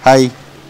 Hi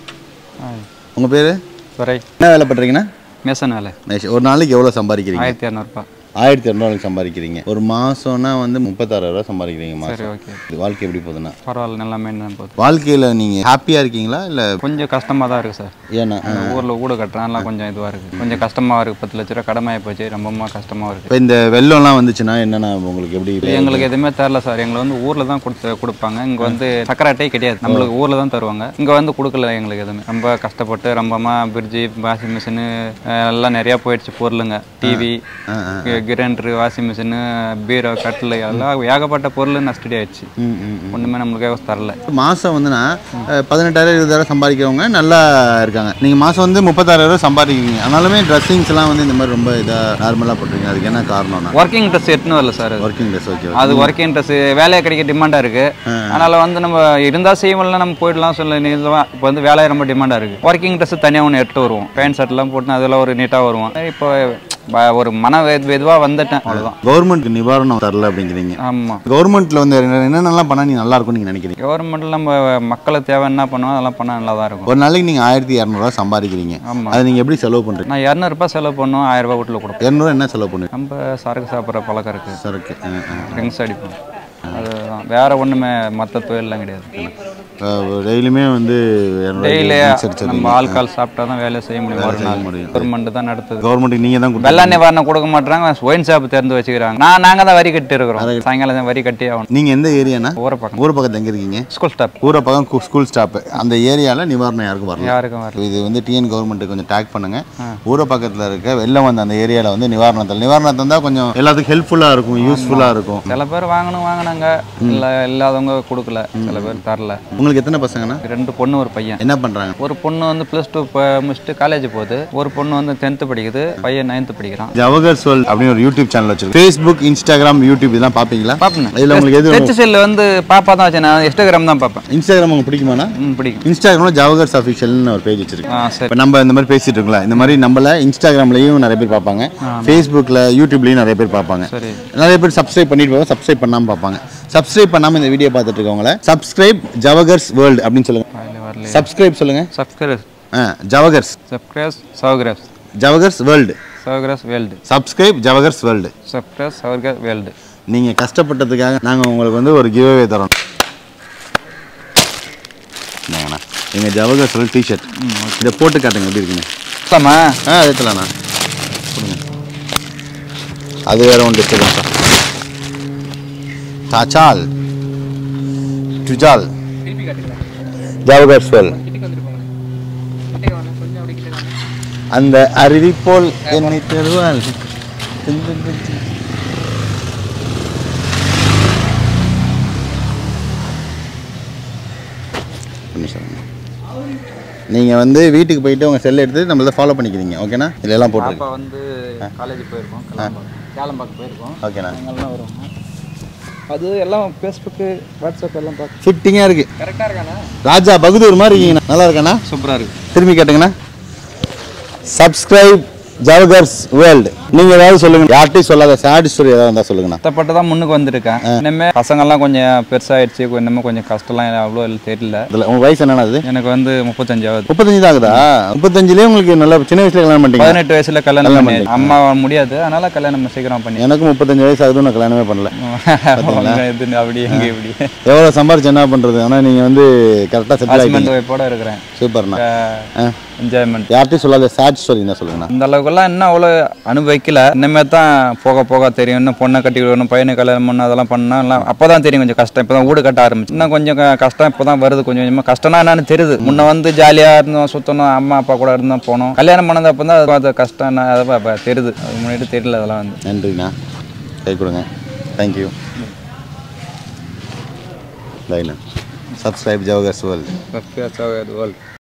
உங்கள் பேர் வரை என்ன வேலை பண்ணுறீங்கண்ணா மேசன் வேலை மேஷ் ஒரு நாளைக்கு எவ்வளோ சம்பாதிக்கிறீங்க ஆயிரத்தி இரநூறுபா ஆயிரத்தி இரநூறுக்கு சம்பாதிக்கிறீங்க ஒரு மாதம்னா வந்து முப்பத்தாறாயிரம் ரூபா சம்பாதிக்கிறீங்க சரி மாதம் ஓகே இது வாழ்க்கை எப்படி போகுதுண்ணா பரவாயில்ல நல்லா மெயின்டைன் போகுது வாழ்க்கையில் நீங்கள் ஹாப்பியாக இருக்கீங்களா இல்லை கொஞ்சம் கஷ்டமாக தான் இருக்குது சார் ஏன்னா ஊரில் வீடு கட்டுறதுலாம் கொஞ்சம் இதுவாக இருக்குது கொஞ்சம் கஷ்டமாக இருக்குது பத்து லட்ச ரூபா கடமையாக போச்சு ரொம்பமா கஷ்டமாக இருக்குது இப்போ இந்த வெள்ளம்லாம் வந்துச்சுன்னா என்னென்ன உங்களுக்கு எப்படி எங்களுக்கு எதுவுமே தரல சார் எங்களை வந்து ஊரில் தான் கொடுத்து கொடுப்பாங்க இங்கே வந்து சக்கரை அட்டை கிடையாது நம்மளுக்கு ஊரில் தான் தருவாங்க இங்கே வந்து கொடுக்கல எங்களுக்கு எதுவுமே ரொம்ப கஷ்டப்பட்டு ரொம்பமா பிரிட்ஜி வாஷிங் மிஷினு எல்லாம் நிறையா போயிடுச்சு பொருளுங்க டிவி கிரைண்டரு வாஷிங் மிஷினு பீரோ கட்டில் எல்லாம் ஏகப்பட்ட பொருள் நஷ்டடி ஆயிடுச்சு ம் ம் ஒன்றுமே நம்மளுக்காக தரல மாதம் வந்துன்னா அஹ், பதினெட்டாயிரம் இருபதாயிரம் சம்பாதிக்கிறவங்க நல்லா இருக்காங்க நீங்கள் மாதம் வந்து முப்பத்தாறாயிரம் சம்பாதிக்கிறீங்க ஆனாலுமே ட்ரெஸ்ஸிங்ஸ்லாம் வந்து இந்த மாதிரி ரொம்ப இதாக நார்மலாக போட்டுருங்க அதுக்கு என்ன காரணம்னா ஒர்க்கிங் ட்ரெஸ் எட்டுன்னு வரல சார் அது ஒர்க்கிங் ட்ரெஸ் ஓகே அது ஒர்க்கிங் ட்ரெஸ் வேலையை கிடைக்க டிமாண்டாக இருக்கு அதனால வந்து நம்ம இருந்தால் செய்வோம்ல நம்ம போயிடலாம் சொல்ல நீதான் இப்போ வந்து வேலையை ரொம்ப டிமாண்டாக இருக்கு ஒர்க்கிங் ட்ரெஸ் தனியாக ஒன்று எடுத்து வருவோம் பேண்ட் ஷர்ட்லாம் போட்டு அதெல்லாம் ஒரு நீட்டாக வருவோம் இப்போ ப- ஒரு மன வெதுவாக வந்துட்டேன் அவ்வளோதான் கவர்மெண்ட் நிவாரணம் தரல அப்படிங்கிறீங்க ஆமாம் கவர்மெண்ட்ல வந்து என்னென்னலாம் பண்ணால் நீ நல்லா இருக்கும்னு நீங்கள் நினைக்கிறீங்க கவர்மெண்ட்டில் நம்ம மக்களுக்கு தேவை என்ன பண்ணுவோம் அதெல்லாம் பண்ணால் நல்லா தான் இருக்கும் ஒரு நாளைக்கு நீங்கள் ஆயிரத்தி இரநூறுவா சம்பாதிக்கிறீங்க ஆமாம் அதை நீங்கள் எப்படி செலவு பண்ணுறீங்க நான் இரநூறுபா செலவு பண்ணுவோம் ஆயிரம் ரூபாய் வீட்டில் கொடுப்போம் இரநூறுவா என்ன செலவு பண்ணுவீங்க நம்ம சரக்கு சாப்பிட்ற பழக்கம் இருக்குது சரக்கு ட்ரிங்க்ஸ் அடிப்போம் அதுதான் வேற ஒன்றுமே மற்ற தொழிலெலாம் கிடையாது டெய்லியுமே வந்து டெய்லி சரி நம்ம ஆல்கால் சாப்பிட்டா தான் வேலையை செய்ய முடியும் ஒரு நாள் முடியும். கவர்மெண்ட் தான் நடத்துது கவர்மெண்ட்டுக்கு நீங்கள் தான் கொடுத்து வெள்ள நிவாரணம் கொடுக்க மாட்டாங்க ஒயின் ஷாப் திறந்து வச்சுக்கிறாங்க நான் நாங்கள் தான் வரி கட்டி இருக்கிறோம் சாயங்காலம் தான் வரி கட்டி ஆகணும் நீங்கள் எந்த ஏரியாண்ணா ஊரை பக்கம் ஊர் பக்கத்தில் எங்கே இருக்கீங்க ஸ்கூல் ஸ்டாப் ஊரை பக்கம் ஸ்கூல் ஸ்டாப்பு அந்த ஏரியாவில் நிவாரணம் யாருக்கும் வரல யாருக்கும் வரல இது வந்து டிஎன் கவர்மெண்ட் கொஞ்சம் டேக் பண்ணுங்க ஊரை பக்கத்தில் இருக்க வெள்ளம் வந்து அந்த ஏரியாவில் வந்து நிவாரணம் தரல நிவாரணம் தந்தால் கொஞ்சம் எல்லாத்துக்கும் ஹெல்ப்ஃபுல்லாக இருக்கும் யூஸ்ஃபுல்லாக இருக்கும் சில பேர் வாங்கணும் வாங்கினாங்க இல்லை இல்லாதவங்க கொடுக்கல சில பேர் தரல உங்களுக்கு எத்தனை பசங்கண்ணா ரெண்டு பொண்ணு ஒரு பையன் என்ன பண்ணுறாங்க ஒரு பொண்ணு வந்து ப்ளஸ் டூ முடிச்சுட்டு காலேஜ் போகுது ஒரு பொண்ணு வந்து டென்த்து படிக்குது பையன் நைன்த்து படிக்கிறான் ஜவஹர் சொல் அப்படின்னு ஒரு யூடியூப் சேனல் வச்சிருக்கு ஃபேஸ்புக் இன்ஸ்டாகிராம் யூடியூப் இதெல்லாம் பார்ப்பீங்களா பார்ப்பேன் இதில் உங்களுக்கு எது டச் செல்லு வந்து பாப்பா தான் வச்சேன் நான் இன்ஸ்டாகிராம் தான் பார்ப்பேன் இன்ஸ்டாகிராம் உங்களுக்கு பிடிக்குமாண்ணா ம் பிடிக்கும் இன்ஸ்டாகிராமில் ஜவஹர்ஸ் அஃபிஷியல்னு ஒரு பேஜ் வச்சிருக்கு ஆ சரி இப்போ நம்ம இந்த மாதிரி பேசிட்டு இருக்கோம்ல இந்த மாதிரி நம்மள இன்ஸ்டாகிராம்லயும் நிறைய பேர் பார்ப்பாங்க ஃபேஸ்புக்கில் யூடியூப்லேயும் நிறைய பேர் பார்ப்பாங்க சரி நிறைய பேர் சப்ஸ்கிரைப் பண்ணிட்டு போவாங்க சப்ஸ்கிரைப் பண்ணாமல் பார்ப்பாங்க சப்ஸ்கிரைப் பண்ணாமல் இந்த வீடியோ பார்த்துட்டு இருக்கவங்கள சப்ஸ்கிரைப் ஜவகர்ஸ் வேர்ல்டு அப்படின்னு சொல்லுங்க அதில் வரல சப்ஸ்கிரைப் சொல்லுங்க சப்ஸ்கிரைப் ஆ ஜவகர்ஸ் சப்ஸ்கிரைப் சவுகிராஃப்ஸ் ஜவகர்ஸ் வேர்ல்டு சவுகிராஸ் world subscribe Jawahar's world subscribe சவுகிராஸ் வேல்டு நீங்கள் கஷ்டப்பட்டதுக்காக நாங்கள் உங்களுக்கு வந்து ஒரு கிவ்அவே தரோம் இந்தாங்கண்ணா எங்கள் ஜவகர்ஸ் வேர்ல்டு டிஷர்ட் இதை போட்டு காட்டுங்க எப்படி இருக்குன்னு ஆமா ஆ எடுத்துலாண்ணா கொடுங்க அது வேற ஒன்று டிஸ்டர்பன்ஸ் தான் தாச்சால் டுஜால் ஜவகர் சொல் அந்த அருவி போல் என்னை தருவாள் நீங்கள் வந்து வீட்டுக்கு போயிட்டு உங்கள் செல்லை எடுத்து நம்மள ஃபாலோ பண்ணிக்கிறீங்க ஓகேண்ணா இதெல்லாம் போட்டு பாப்பா வந்து காலேஜ் போயிருக்கோம் கேளம்பாக்கம் போயிருக்கோம் ஓகேண்ணா அங்கெல்லாம் வருவாங்க அது எல்லாம் ஃபேஸ்புக்கு வாட்ஸ்அப் எல்லாம் பார்த்து ஃபிட்டிங்காக இருக்கு கரெக்டாக இருக்காண்ணா ராஜா பகதூர் மாதிரி இருக்கீங்கண்ணா நல்லா இருக்காண்ணா சூப்பராக இருக்கு திரும்பி கேட்டுங்கண்ணா சப்ஸ்கிரைப் ஜவகர்ஸ் வேர்ல்டு நீங்கள் ஏதாவது சொல்லுங்க யார்ட்டையும் சொல்லாத சேட் ஸ்டோரி ஏதாவது இருந்தால் சொல்லுங்கண்ணா கஷ்டப்பட்டு தான் முன்னுக்கு வந்திருக்கேன் இனிமே பசங்கள்லாம் கொஞ்சம் பெருசாகிடுச்சு இன்னமும் கொஞ்சம் கஷ்டம்லாம் அவ்வளோ தெரியல இதில் உங்கள் வயசு என்னண்ணா அது எனக்கு வந்து முப்பத்தஞ்சாவது முப்பத்தஞ்சு தான் ஆகுதா முப்பத்தஞ்சுலேயே உங்களுக்கு நல்ல சின்ன வயசுல கல்யாணம் பண்ணிட்டீங்க பதினெட்டு வயசுல கல்யாணம் பண்ணி அம்மா முடியாது அதனால கல்யாணம் சீக்கிரம் பண்ணி எனக்கும் முப்பத்தஞ்சு வயசு ஆகுது நான் கல்யாணமே பண்ணல அவங்க இது அப்படி எங்க இப்படி எவ்வளோ சம்பாரிச்சு என்ன பண்ணுறது ஆனால் நீங்கள் வந்து கரெக்டாக செட்டில் ஆகிட்டீங்க ஹஸ்பண்ட் ஒய்ஃபோட இருக்கிறேன் சூப்பர்ண்ணா ஆ என்ஜாய்மெண்ட் யார்ட்டையும் சொல்லாத சேட் ஸ்டோரி என்ன சொல்லுங்கண்ணா இந்த அளவுக்குலாம் இன்னும் அவ்வளோ அனுபவிக்கல இனிமே தான் போக போக தெரியும் இன்னும் பொண்ணை கட்டி விடணும் பையனை கல்யாணம் பண்ணணும் அதெல்லாம் பண்ணா எல்லாம் அப்போ தான் தெரியும் கொஞ்சம் கஷ்டம் இப்போ தான் வீடு கட்ட ஆரம்பிச்சு இன்னும் கொஞ்சம் க- கஷ்டம் இப்போ தான் வருது கொஞ்சம் கொஞ்சமாக கஷ்டம்னா என்னன்னு தெரியுது முன்ன வந்து ஜாலியாக இருந்தோம் சுற்றணும் அம்மா அப்பா கூட இருந்தோம் போனோம் கல்யாணம் பண்ணது அப்போ தான் அது கஷ்டம் என்ன அதை இப்போ தெரியுது அது முன்னாடி தெரியல அதெல்லாம் வந்து நன்றிண்ணா கை கொடுங்க தேங்க்யூ லைனா சப்ஸ்கிரைப் ஜவகர்ஸ் வேர்ல்டு வேர்ல்டு